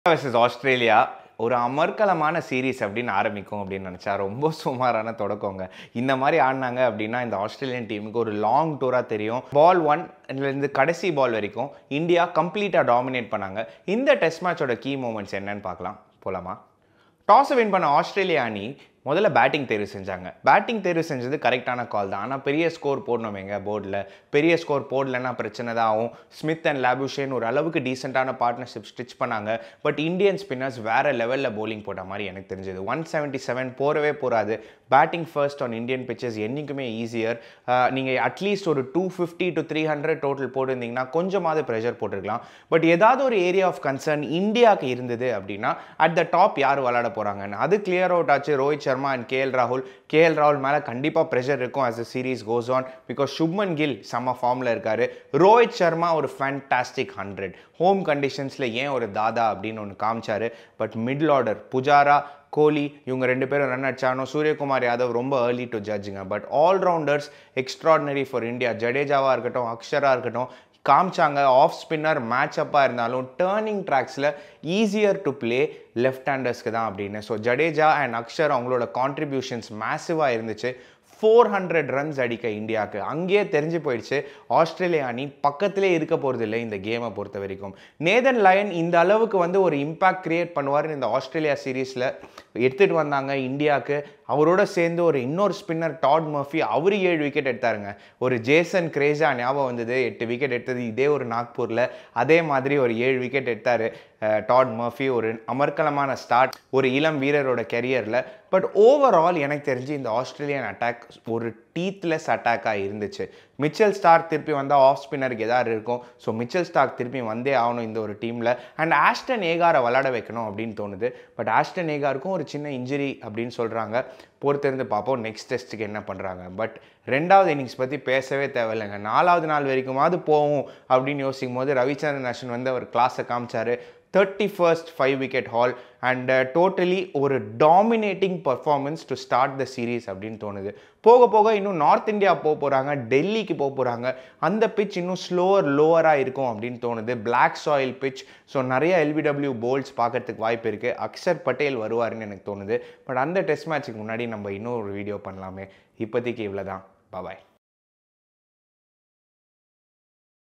versus Australia ஒரு அமர்க்கலமான series அப்படின்னு ஆரம்பிக்கும் அப்படின்னு நினச்சா ரொம்ப சுமாரான தொடக்கங்க இந்த மாதிரி ஆடினாங்க அப்படின்னா இந்த ஆஸ்திரேலியன் டீமுக்கு ஒரு லாங் டூராக தெரியும் பால் ஒன்லேருந்து கடைசி பால் வரைக்கும் இந்தியா கம்ப்ளீட்டாக டாமினேட் பண்ணாங்க இந்த டெஸ்ட் மேட்சோட கீ மூமெண்ட்ஸ் என்னன்னு பார்க்கலாம் போலாமா டாஸை வின் பண்ண ஆஸ்திரேலியா அணி முதல்ல பேட்டிங் தேர்வு செஞ்சாங்க பேட்டிங் தேர்வு செஞ்சது கரெக்டான கால் தான் ஆனால் பெரிய ஸ்கோர் போடணும் எங்க போர்டில் பெரிய ஸ்கோர் போடலன்னா பிரச்சனை தான் ஆகும் ஸ்மித் அண்ட் லாபுஷேன் ஒரு அளவுக்கு டீசெண்டான பார்ட்னர்ஷிப் ஸ்டிச் பண்ணாங்க பட் இந்தியன் ஸ்பின்னர்ஸ் வேற லெவலில் bowling போட்ட மாதிரி எனக்கு தெரிஞ்சது ஒன் செவன்ட்டி செவன் போறவே போறாது batting first on Indian pitches என்றைக்குமே ஈஸியர் நீங்கள் அட்லீஸ்ட் ஒரு two fifty to three hundred total போட்டிருந்தீங்கன்னா கொஞ்சமாவது ப்ரெஷர் போட்டிருக்கலாம் பட் ஏதாவது ஒரு ஏரியா ஆஃப் கன்சர்ன் இந்தியாவுக்கு இருந்தது அப்படின்னா அட் த டாப் யார் விளாட போகிறாங்கன்னு அது கிளியர் அவுட் ஆச்சு ரோஹித் சர்மா அண்ட் கேஎல் ராகுல் கேஎல் ராகுல் மேலே கண்டிப்பாக ப்ரெஷர் இருக்கும் as the series goes on because Shubman kill செம்ம ஃபார்மில் இருக்காரு ரோஹித் சர்மா ஒரு ஃபேன்டாஸ்டிக் ஹண்ட்ரட் ஹோம் கண்டிஷன்ஸில் ஏன் ஒரு தாதா அப்படின்னு ஒன்று காமிச்சாரு but middle order Pujara Kohli இவங்க ரெண்டு பேரும் ரன் அடிச்சானோ சூரியகுமார் யாதவ் ரொம்ப ஏர்லி டு ஜட்ஜுங்க but allrounders extraordinary for India ஜடேஜாவாக இருக்கட்டும் அக்ஷரா இருக்கட்டும் காமிச்சாங்க ஆஃப் ஸ்பின்னர் மேட்ச் அப்பாக இருந்தாலும் டேர்னிங் ட்ராக்ஸில் ஈஸியர் டு ப்ளே லெஃப்ட் ஹேண்டர்ஸ்க்கு தான் அப்படின்னு ஸோ ஜடேஜா அண்ட் அக்ஷர் அவங்களோட கான்ட்ரிபியூஷன்ஸ் மேசிவாக இருந்துச்சு ஃபோர் ஹண்ட்ரட் ரன்ஸ் அடிக்க இந்தியாவுக்கு அங்கேயே தெரிஞ்சு போயிடுச்சு ஆஸ்திரேலியா அணி பக்கத்திலே இருக்க போகிறது இல்லை இந்த கேமை பொறுத்த வரைக்கும் நேதன் லயன் இந்த அளவுக்கு வந்து ஒரு இம்பாக்ட் கிரியேட் பண்ணுவார்னு இந்த ஆஸ்திரேலியா சீரீஸில் எடுத்துகிட்டு வந்தாங்க இந்தியாவுக்கு அவரோட சேர்ந்து ஒரு இன்னொரு ஸ்பின்னர் டாட் மர்ஃபி அவரு ஏழு விக்கெட் எடுத்தாருங்க ஒரு ஜேசன் கிரேஸா ஞாபகம் வந்தது எட்டு விக்கெட் எடுத்தது இதே ஒரு நாக்பூரில் அதே மாதிரி ஒரு ஏழு விக்கெட் எடுத்தார் டாட் மர்ஃபி ஒரு அமர்க்கலமான ஸ்டார்ட் ஒரு இளம் வீரரோட கெரியரில் பட் ஓவரால் எனக்கு தெரிஞ்சு இந்த ஆஸ்திரேலியன் அட்டாக் ஒரு டீத்லெஸ் அட்டாக்காக இருந்துச்சு மிச்சல் ஸ்டார்க் திருப்பி வந்தால் ஆஃப் ஸ்பின்னருக்கு எதாவது இருக்கும் ஸோ மிச்சல் ஸ்டார்க் திருப்பி வந்தே ஆகணும் இந்த ஒரு டீமில் அண்ட் ஆஸ்டன் ஏகாரை விளாட வைக்கணும் அப்படின்னு தோணுது பட் ஆஸ்டன் ஏகாருக்கும் ஒரு சின்ன இன்ஜுரி அப்படின்னு சொல்கிறாங்க பொறுத்திருந்து பார்ப்போம் நெக்ஸ்ட் டெஸ்ட்டுக்கு என்ன பண்ணுறாங்க பட் ரெண்டாவது இன்னிங்ஸ் பற்றி பேசவே தேவையில்லைங்க நாலாவது நாள் வரைக்குமாவது போகும் அப்படின்னு யோசிக்கும் போது ரவிச்சந்திரன் அஸ்வின் வந்து அவர் கிளாஸை காமிச்சாரு thirty first five wicket haul and totally ஒரு dominating performance to start the series அப்படின்னு தோணுது போக போக இன்னும் நார்த் இந்தியா போக போகிறாங்க டெல்லிக்கு போக போகிறாங்க அந்த பிச் இன்னும் ஸ்லோவர் லோவராக இருக்கும் அப்படின்னு தோணுது பிளாக் சாயில் பிச் ஸோ நிறைய எல்பிடபிள்யூ போல்ஸ் பார்க்கறதுக்கு வாய்ப்பு இருக்குது அக்ஷர் பட்டேல் வருவாருன்னு எனக்கு தோணுது பட் அந்த டெஸ்ட் மேட்ச்சுக்கு முன்னாடி நம்ம இன்னும் ஒரு வீடியோ பண்ணலாமே இப்போதைக்கு இவ்வளோ தான் பாய்